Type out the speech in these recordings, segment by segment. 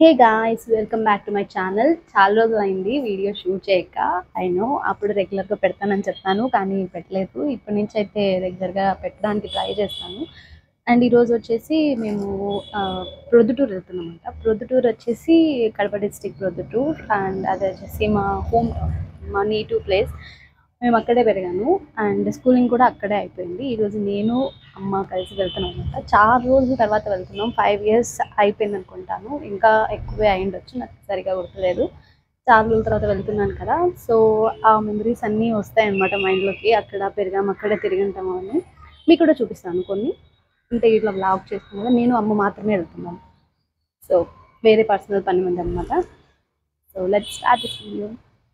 hey guys welcome back to my channel చాలా రోజులు అయింది వీడియో షూట్ చేయక ఐ నో అప్పుడు రెగ్యులర్గా పెడతానని చెప్తాను కానీ పెట్టలేదు ఇప్పటి నుంచి అయితే రెగ్యులర్గా పెట్టడానికి ట్రై చేస్తాను అండ్ ఈరోజు వచ్చేసి మేము ఆ, ప్రొద్దుటూరు వెళ్తున్నాం అంట ప్రొద్దుటూరు వచ్చేసి కడప డిస్టిక్ ప్రొద్దుటూరు అండ్ అది వచ్చేసి మా హోమ్ మా నేటివ్ ప్లేస్ మేము అక్కడే పెరిగాను అండ్ స్కూలింగ్ కూడా అక్కడే అయిపోయింది ఈరోజు నేను అమ్మ కలిసి వెళ్తున్నాం అనమాట చాలా రోజుల తర్వాత వెళ్తున్నాం ఫైవ్ ఇయర్స్ అయిపోయింది అనుకుంటాను ఇంకా ఎక్కువే అయిండొచ్చు నాకు సరిగా గుర్తులేదు చాలా రోజుల తర్వాత వెళ్తున్నాను కదా సో ఆ మెమరీస్ అన్నీ వస్తాయి అనమాట మైండ్లోకి అక్కడ పెరిగాం అక్కడే తిరిగింటాము అని మీకు కూడా చూపిస్తాను కొన్ని అంటే ఇట్లా బ్లాగ్ చేస్తున్నాను కదా నేను అమ్మ మాత్రమే వెళ్తున్నాను సో వేరే పర్సనల్ పని ఉంది అనమాట so let start video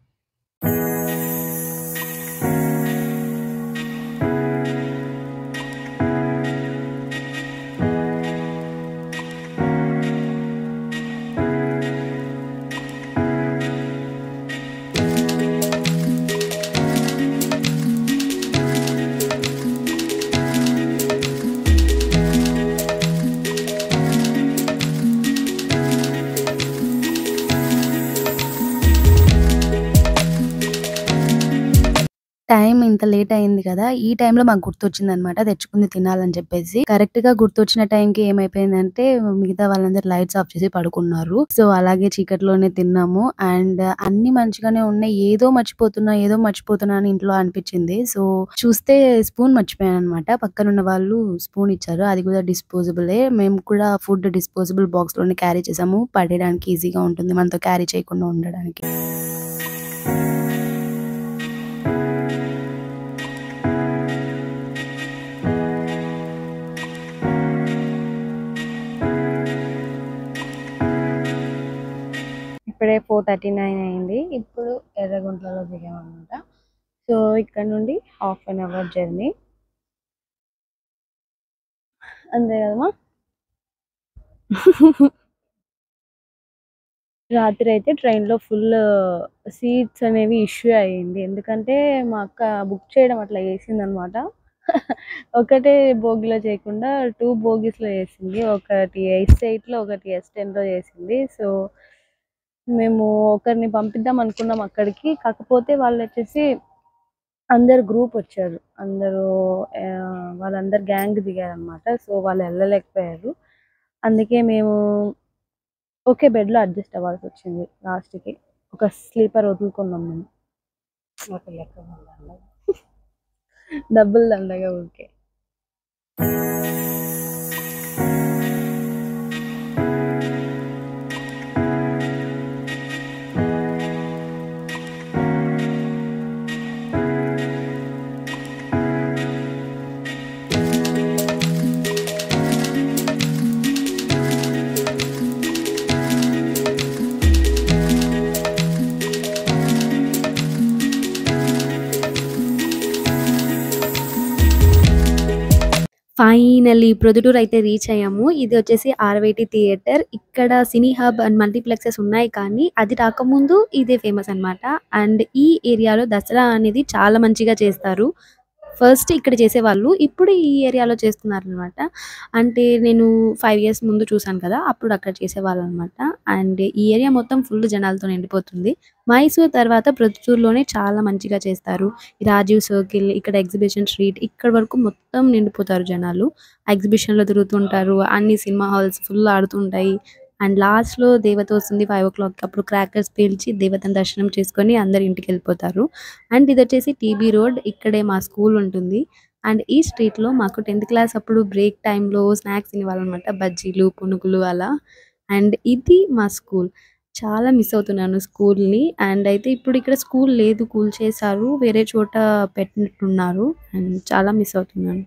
time ఇంత లేట్ అయింది కదా ఈ టైంలో మాకు గుర్తొచ్చింది అనమాట తెచ్చుకుంది తినాలని చెప్పేసి కరెక్ట్ గా గుర్తొచ్చిన టైంకి ఏమైపోయిందంటే మిగతా వాళ్ళందరూ లైట్స్ ఆఫ్ చేసి పడుకున్నారు సో అలాగే చీకట్లోనే తిన్నాము అండ్ అన్ని మంచిగానే ఉన్నాయి ఏదో మర్చిపోతున్నా ఏదో మర్చిపోతున్నా అని ఇంట్లో అనిపించింది సో చూస్తే స్పూన్ మర్చిపోయాను అనమాట పక్కనున్న వాళ్ళు స్పూన్ ఇచ్చారు అది కూడా డిస్పోజబులే మేము కూడా ఫుడ్ డిస్పోజబుల్ బాక్స్ లోనే క్యారీ చేసాము పడేయడానికి ఈజీగా ఉంటుంది మనతో క్యారీ చేయకుండా ఉండడానికి ఇప్పుడే ఫోర్ థర్టీ నైన్ అయింది ఇప్పుడు ఎర్రగుంట్లలో దిగామన్నమాట సో ఇక్కడ నుండి హాఫ్ అన్ అవర్ జర్నీ అంతే కదమ్మా రాత్రి అయితే ట్రైన్లో ఫుల్ సీట్స్ అనేవి ఇష్యూ అయ్యింది ఎందుకంటే మా అక్క బుక్ చేయడం అట్లా చేసింది అనమాట ఒకటే బోగిలో చేయకుండా టూ బోగీస్లో చేసింది ఒకటి ఎస్ ఎయిట్లో ఒకటి ఎస్ టెన్లో చేసింది సో మేము ఒకరిని పంపిద్దాం అనుకున్నాం అక్కడికి కాకపోతే వాళ్ళు వచ్చేసి అందరు గ్రూప్ వచ్చారు అందరూ ఆ, వాళ్ళందరు గ్యాంగ్ దిగారు అనమాట సో వాళ్ళు వెళ్ళలేకపోయారు అందుకే మేము ఒకే బెడ్లో అడ్జస్ట్ అవ్వాల్సి వచ్చింది లాస్ట్కి ఒక స్లీపర్ వదులుకున్నాం మేము ఒక లెక్క డబ్బులు దండగా ఊరికే ఫైనల్లీ ప్రొద్దుటూరు అయితే రీచ్ అయ్యాము ఇది వచ్చేసి ఆర్వైటి థియేటర్ ఇక్కడ సినీ హబ్ అండ్ మల్టీప్లెక్సెస్ ఉన్నాయి కానీ అది రాకముందు ఇదే ఫేమస్ అన్నమాట అండ్ ఈ ఏరియాలో దసరా అనేది చాలా మంచిగా చేస్తారు ఫస్ట్ ఇక్కడ చేసేవాళ్ళు ఇప్పుడు ఈ ఏరియాలో చేస్తున్నారు అనమాట అంటే నేను ఫైవ్ ఇయర్స్ ముందు చూసాను కదా అప్పుడు అక్కడ చేసేవాళ్ళు అనమాట అండ్ ఈ ఏరియా మొత్తం ఫుల్ జనాలతో నిండిపోతుంది మైసూర్ తర్వాత ప్రొద్దుటూరులోనే చాలా మంచిగా చేస్తారు ఈ రాజీవ్ సర్కిల్ ఇక్కడ ఎగ్జిబిషన్ స్ట్రీట్ ఇక్కడ వరకు మొత్తం నిండిపోతారు జనాలు ఎగ్జిబిషన్ లో తిరుగుతుంటారు అన్ని సినిమా హాల్స్ ఫుల్ ఆడుతుంటాయి అండ్ లాస్ట్ లో దేవత వస్తుంది ఫైవ్ ఓ క్లాక్ అప్పుడు క్రాకర్స్ పేల్చి దేవతను దర్శనం చేసుకొని అందరు ఇంటికి వెళ్ళిపోతారు అండ్ ఇది వచ్చేసి టీబీ రోడ్ ఇక్కడే మా స్కూల్ ఉంటుంది అండ్ ఈ స్ట్రీట్ లో మాకు టెన్త్ క్లాస్ అప్పుడు బ్రేక్ టైంలో స్నాక్స్ తినేవాళ్ళు అనమాట బజ్జీలు పునుగులు అలా అండ్ ఇది మా స్కూల్ చాలా మిస్ అవుతున్నాను స్కూల్ని అండ్ అయితే ఇప్పుడు ఇక్కడ స్కూల్ లేదు కూల్ చేశారు వేరే చోట పెట్టినట్టున్నారు అండ్ చాలా మిస్ అవుతున్నాను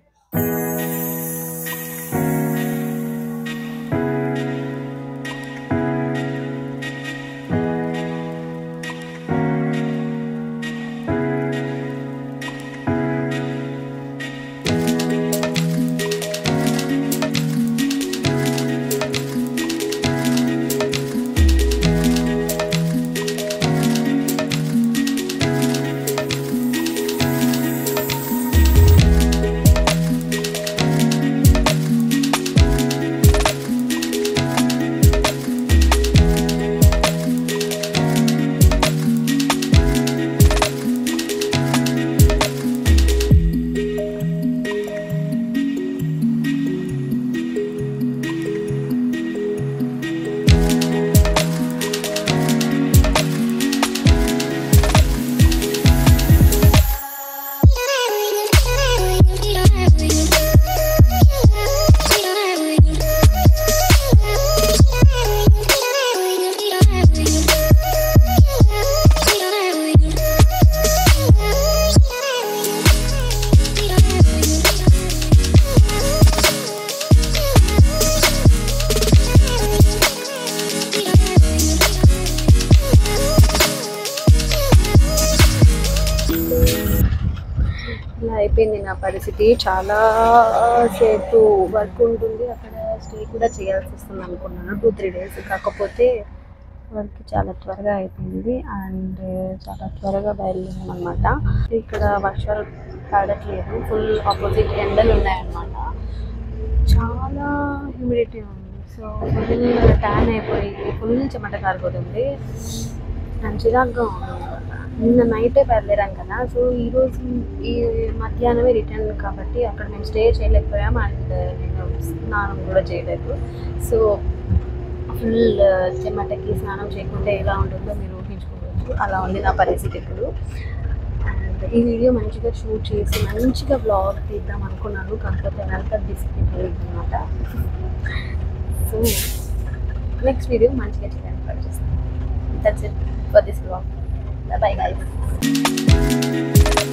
ఇలా అయిపోయింది నా పరిస్థితి చాలా సేపు వర్క్ ఉంటుంది అక్కడ స్టే కూడా చేయాల్సి వస్తుంది అనుకున్నాను టూ త్రీ డేస్ కాకపోతే వర్క్ చాలా త్వరగా అయిపోయింది అండ్ చాలా త్వరగా బయలుదేరాం అనమాట ఇక్కడ వర్షాలు పడట్లేదు ఫుల్ ఆపోజిట్ ఎండలు ఉన్నాయన్నమాట చాలా హ్యూమిడిటీ ఉంది సో ఫుల్ ట్యాన్ అయిపోయి ఫుల్ చెమట కారిపోతుంది అండ్ చిరాగ్గా ఉంది అనమాట నిన్న నైటే బయలుదేరాం కదా సో ఈరోజు ఈ మధ్యాహ్నమే రిటర్న్ కాబట్టి అక్కడ మేము స్టే చేయలేకపోయాం అండ్ నేను స్నానం కూడా చేయలేదు సో ఫుల్ చెమటకి స్నానం చేయకుంటే ఎలా ఉంటుందో మీరు ఊహించుకోవచ్చు అలా ఉంది నా పరిస్థితి ఇప్పుడు అండ్ ఈ వీడియో మంచిగా షూట్ చేసి మంచిగా బ్లాగ్ తీద్దాం అనుకున్నాను కాకపోతే వెనక డిస్ప్లే అనమాట సో నెక్స్ట్ వీడియో మంచిగా చేయడానికి ట్రై చేస్తాను that's it for this blog bye guys